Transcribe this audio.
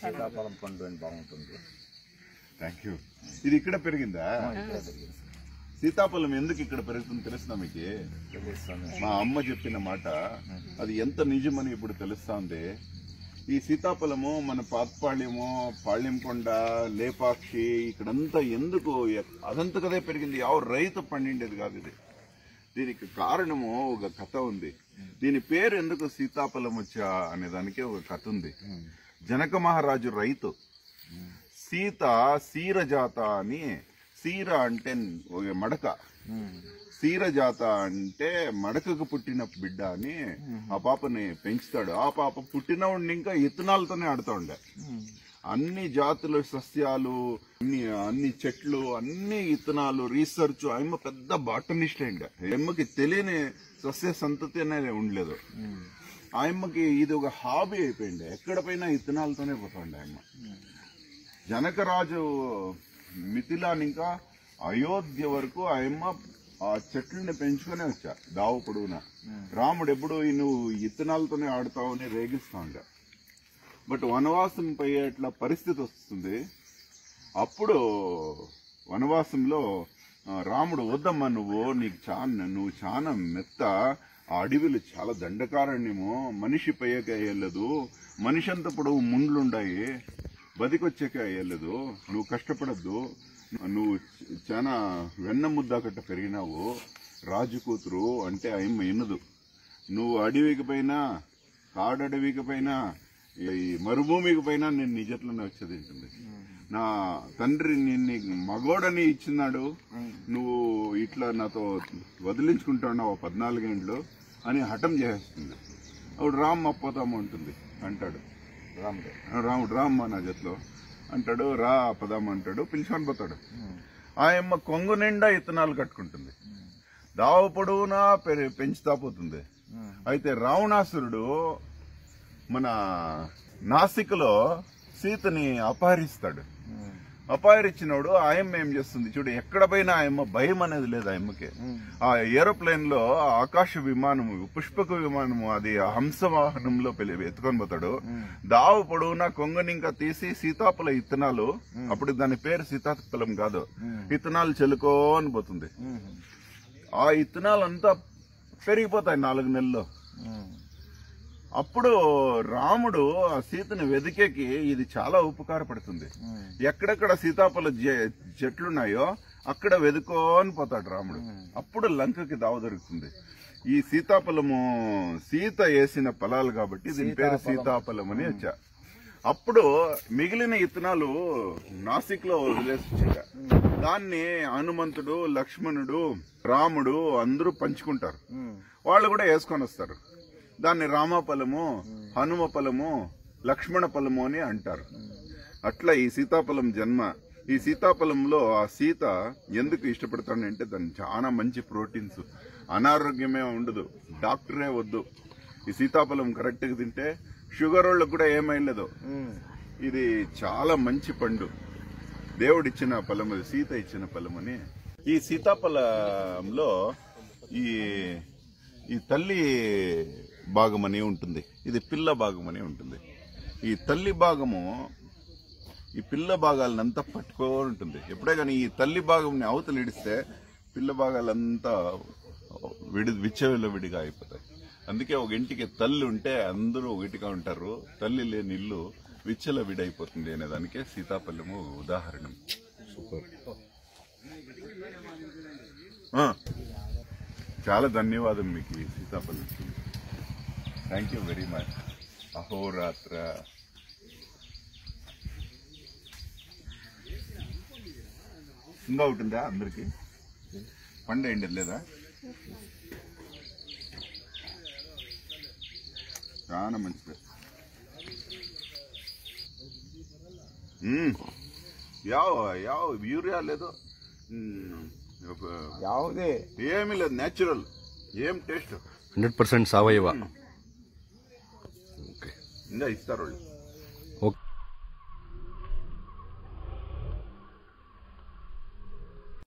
సీతాఫలం పండు అని బాగుంటుంది థ్యాంక్ యూ ఇది ఇక్కడ పెరిగిందా ఇక్కడ పెరిగింది సార్. సీతాఫలం ఎందుకు ఇక్కడ పెరుగుతుంది తెలుస్తుందా మీకు తెలుస్తుంది మా అమ్మ చెప్పిన మాట అది ఎంత నిజమని ఇప్పుడు తెలుస్తుంది ఈ సీతాఫలము మన పాతపాళ్యము పాళ్యంకొండ లేపాక్షి ఇక్కడంతా ఎందుకు ఎ- అదంతకదే పెరిగింది ಯಾವ రైతు పండిండేది కాదు ఇది దీనికి కారణము ఒక కథ ఉంది దీని పేరు ఎందుకు సీతాఫలం వచ్చా అనే దానికి ఒక కథ ఉంది జనక మహారాజు రైతు సీత సీరజాత అని సీర అంటే ఒక మడక సీరజాత అంటే మడకకు పుట్టిన బిడ్డ అని ఆ పాపని పెంచుతాడు ఆ పాప పుట్టిన ఉండి ఇంకా ఇత్తనాలతోనే ఆడుతూ ఉండే అన్ని జాతుల సస్యాలు అన్ని అన్ని చెట్లు అన్ని ఇత్తనాలు రీసెర్చ్ ఆయమ్మ పెద్ద బాటనిస్ట్ అయిండే ఆయమ్మకి తెలియని సస్య సంతతి అనేది ఉండలేదు ఆయమ్మకి ఇది ఒక హాబీ అయిపోయింది ఎక్కడ పైన ఇత్తనాలతోనే పోతుండే ఆయమ్మ జనకరాజు మిథిలాని ఇంకా అయోధ్య వరకు ఆయమ్మ ఆ చెట్లని పెంచుకునే వచ్చా దావు పొడవునా రాముడు ఎప్పుడు ఈ నువ్వు ఇత్తనాలతోనే ఆడుతావు అని రేగిస్తా ఉండే బట్ వనవాసం పోయేట్ల పరిస్థితి వస్తుంది అప్పుడు వనవాసంలో ఆ, రాముడు వద్దమ్మా నువ్వు నీకు చాలా నువ్వు చాలా మెత్త ఆ అడవిలు చాలా దండకారణ్యము మనిషి పోయాక అయ్యలేదు మనిషి అంత పొడవు ముండ్లుండాయి బతికొచ్చాక అయ్యలేదు నువ్వు కష్టపడద్దు నువ్వు చ- చాలా వెన్న ముద్ద కట్ట పెరిగినావు రాజు కూతురు అంటే ఆయమ్మ ఎన్నదు నువ్వు అడవికి పైన కాడడవికి పైన ఈ మరుభూమికి పైన నేను నిజట్లోనే వచ్చేది ఉంటుంది నా తండ్రి నిన్ను మగోడని ఇచ్చినాడు నువ్వు ఇట్లా నాతో వదిలించుకుంటున్నావు పద్నాలుగేండ్లు అని హఠం చేస్తుంది అప్పుడు రామ్ అప్పతాము ఉంటుంది అంటాడు రాముడు రాముడు రామ్మ నా జట్లో అంటాడు రా పదాం అంటాడు పిలుచుకొని పోతాడు ఆయమ్మ కొంగు నిండా ఇత్తనాలు కట్టుకుంటుంది దావ పొడవునా పెరి- పెంచుతా పోతుంది అయితే రావణాసురుడు మన నాసిక్లో సీతని అపహరిస్తాడు అపహరించినోడు ఆయమ్మ ఏం చేస్తుంది చూడు ఎక్కడ పోయినా ఆయమ్మ భయం అనేది లేదు ఆయమ్మకి ఆ ఏరోప్లేన్ లో ఆ ఆకాశ విమానము పుష్పక విమానము అది ఆ హంస వాహనంలో పెళ్లి ఎత్తుకొని పోతాడు దావు పొడవునా కొంగని ఇంకా తీసి సీతాఫల ఇత్తనాలు అప్పుడు దాని పేరు సీతాఫలం కాదు ఇత్తనాలు చెలుకోని పోతుంది ఆ ఇత్తనాలంతా పెరిగిపోతాయి నాలుగు నెలల్లో అప్పుడు రాముడు ఆ సీతని వెదికేకి ఇది చాలా ఉపకారపడుతుంది ఎక్కడెక్కడ సీతాఫల జె- చెట్లున్నాయో అక్కడ వెదుకోని పోతాడు రాముడు అప్పుడు లంకకి దావ దొరుకుతుంది ఈ సీతాఫలము సీత వేసిన ఫలాలు కాబట్టి దీని పేరు సీతాఫలం అని వచ్చా అప్పుడు మిగిలిన ఇత్తనాలు నాసిక్ లో వదిలేసి దాన్ని హనుమంతుడు లక్ష్మణుడు రాముడు అందరూ పంచుకుంటారు వాళ్ళు కూడా వేసుకొని వస్తారు దాన్ని రామఫలము హనుమ ఫలము లక్ష్మణ ఫలము అని అంటారు అట్లా ఈ సీతాఫలం జన్మ ఈ సీతాఫలంలో ఆ సీత ఎందుకు ఇష్టపడతాడు అంటే దాన్ని చాలా మంచి ప్రోటీన్స్ అనారోగ్యమే ఉండదు డాక్టరే వద్దు ఈ సీతాఫలం కరెక్ట్ గా తింటే షుగర్ వాళ్ళకు కూడా ఏమైలేదు ఇది చాలా మంచి పండు దేవుడిచ్చిన ఫలం అది సీత ఇచ్చిన ఫలం అని ఈ సీతాఫలంలో ఈ ఈ తల్లి భాగం అని ఉంటుంది ఇది పిల్ల భాగం అని ఉంటుంది ఈ తల్లి భాగము ఈ పిల్ల భాగాలనంతా పట్టుకొని ఉంటుంది ఎప్పుడే కానీ ఈ తల్లి భాగంని అవతల ఇడిస్తే పిల్ల భాగాలంతా విడి విచ్చవిలో విడిగా అయిపోతాయి అందుకే ఒక ఇంటికి తల్లి ఉంటే అందరూ ఒకటిగా ఉంటారు తల్లి లేని ఇల్లు విచ్చల విడైపోతుంది అనే దానికే సీతాఫలము ఉదాహరణ సూపర్ చాలా ధన్యవాదం మీకు ఈ సీతాఫలం థ్యాంక్ యూ వెరీ మచ్ అహోరాత్ర ఇంకా ఒకటి ఉందా అందరికి పండు అయింది లేదా చాలా మంచిది మ్మ్. ಯಾವ ಯಾವ ಯೂರಿಯಾ లేదు మ్మ్. ఒక- ಯಾವುದೇ ఏమీ లేదు న్యాచురల్ ఏం టేస్ట్ హండ్రెడ్ పర్సెంట్ సావయవ ఇంకా ఇస్తారు వాళ్ళు